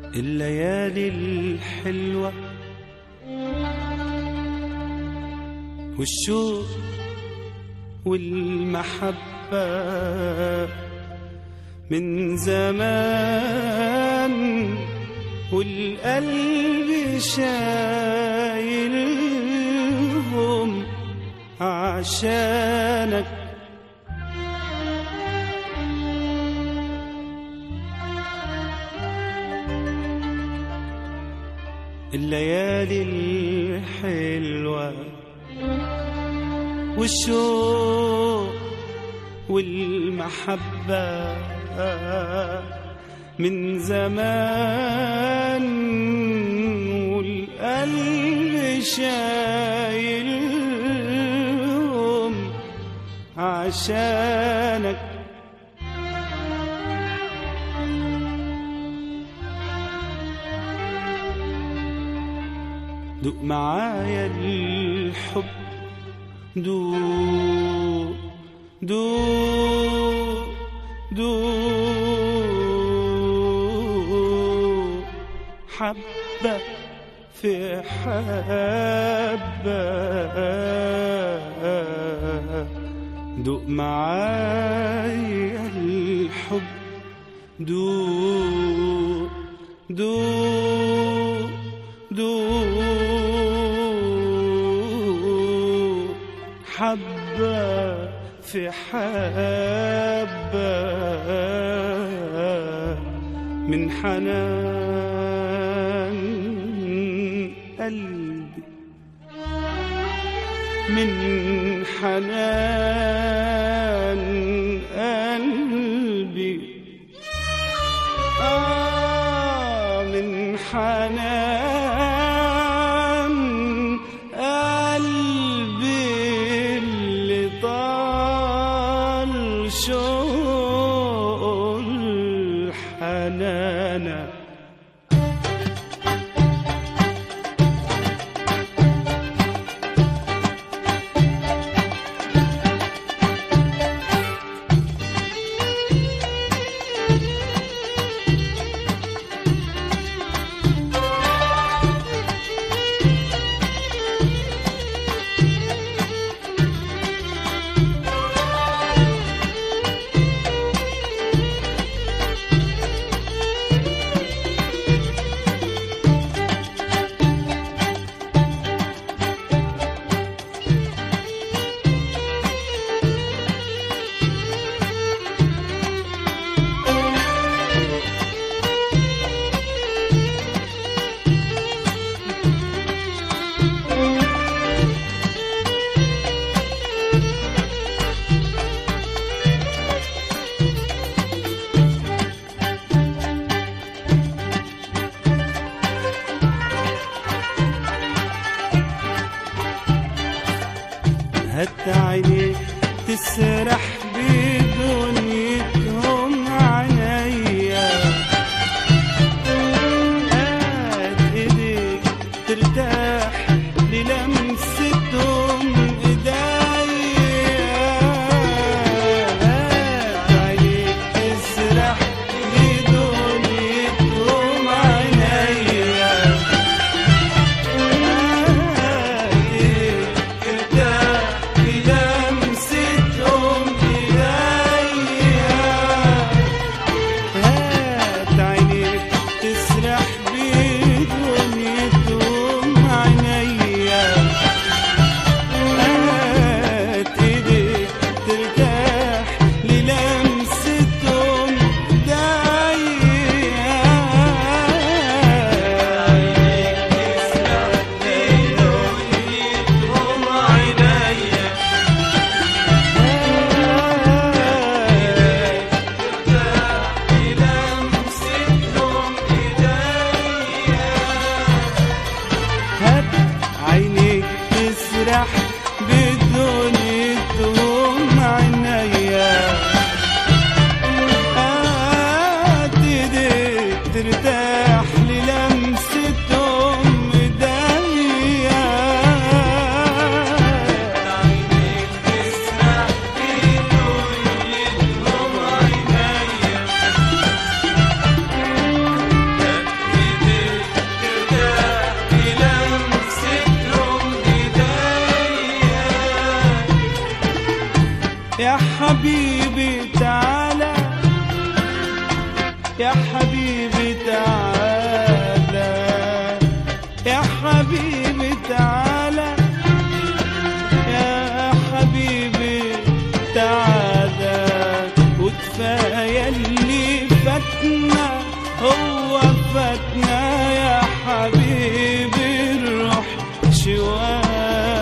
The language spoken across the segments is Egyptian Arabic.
الليالي الحلوة والشوق والمحبة من زمان والقلب شايلهم عشانك الليالي الحلوة والشوق والمحبة من زمان والقلب شايلهم عشانك دوق معايا الحب دوق دوق دوق حبة في حبة دوق معايا الحب دوق دوق دوق حبة في حبة من حنان قلبي من حنان قلبي آه من حنان قلبي اللي طال شوق الحنانه هات عينيك تسرح بدنيتهم عينيا هات ايديك ترتاح للمستهم ايديا هات عينيك تسرح بدنيتهم عينيا هات عينيك تسرح بدنيتهم عينيا هات ايديك ترتاح للمستهم هات عينيك تسرح بدنيتهم عينيا هات ايديك ترتاح للمستهم ايديا عينيك تسرح بدنيتهم عينيا يا حبيبي تعالى يا حبيبي تعالى يا حبيبي تعالى وكفاية اللي فاتنا هو فاتنا يا حبيبي الروح شوية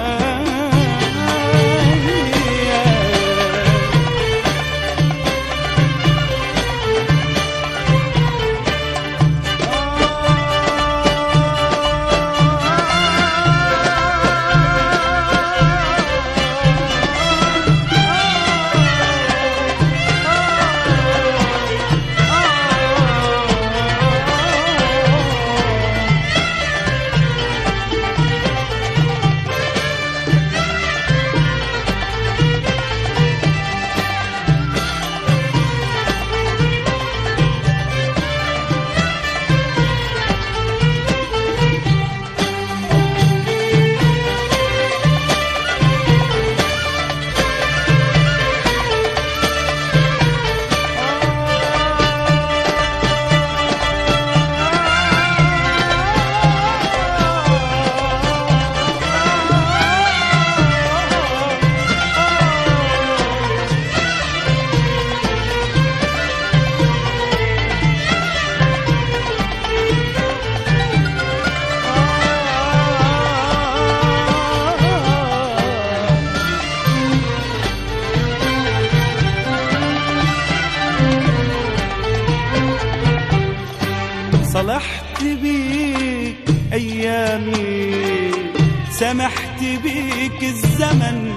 صلحت بيك ايامي سمحت بيك الزمن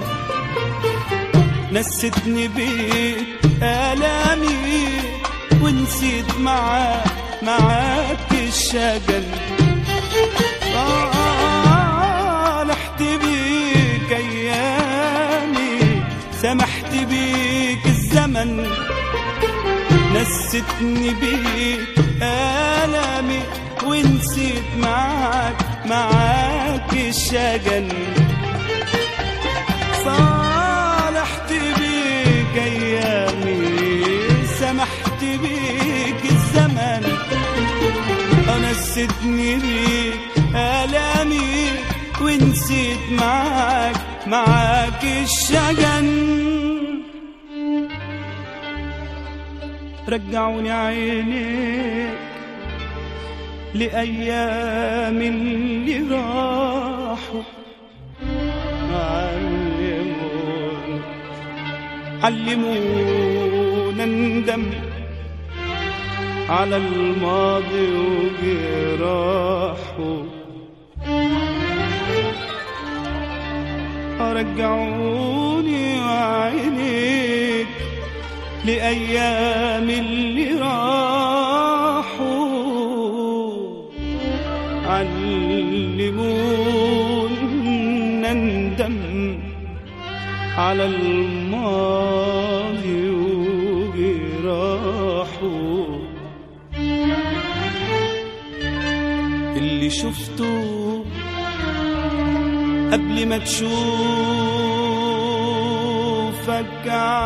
نستني بيك الامي ونسيت معاك معاك الشجن صالحت بيك ايامي سمحت بيك الزمن نستني بيك آلامي ونسيت معاك معاك الشجن صالحت بيك أيامي سمحت بيك الزمن نستني بيك آلامي ونسيت معاك معاك الشجن رجعوني عينيك لأيام اللي راحوا علمونا علمونا ندم على الماضي وجراحه رجعوني عينيك لأيام اللي راحوا علمونا ندم على الماضي وجراحه اللي شفته قبل ما تشوفك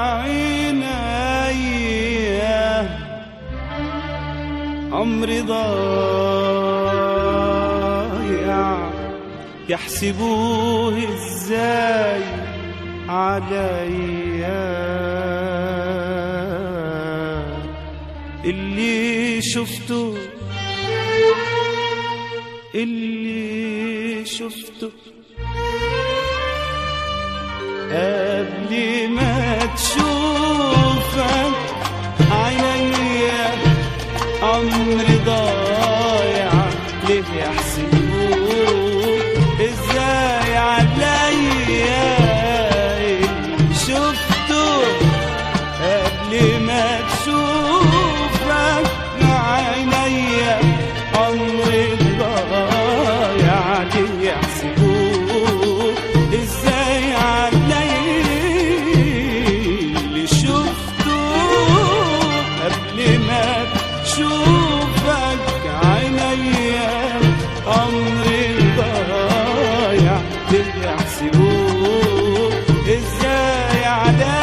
عينيا عمري ضايع يحسبوه ازاي عليا اللي شفته اللي شفته قبل ما تشوفك عينيا عمري ضايع ليه يحسبوه ازاي عليا اللي شفته قبل ما تشوفك عينيا عمري ضايع ليه يحسبوه ازاي عليا اللي شفته قبل ما تشوفك عينيا عمري ضايع تحسبوه ازاي عليا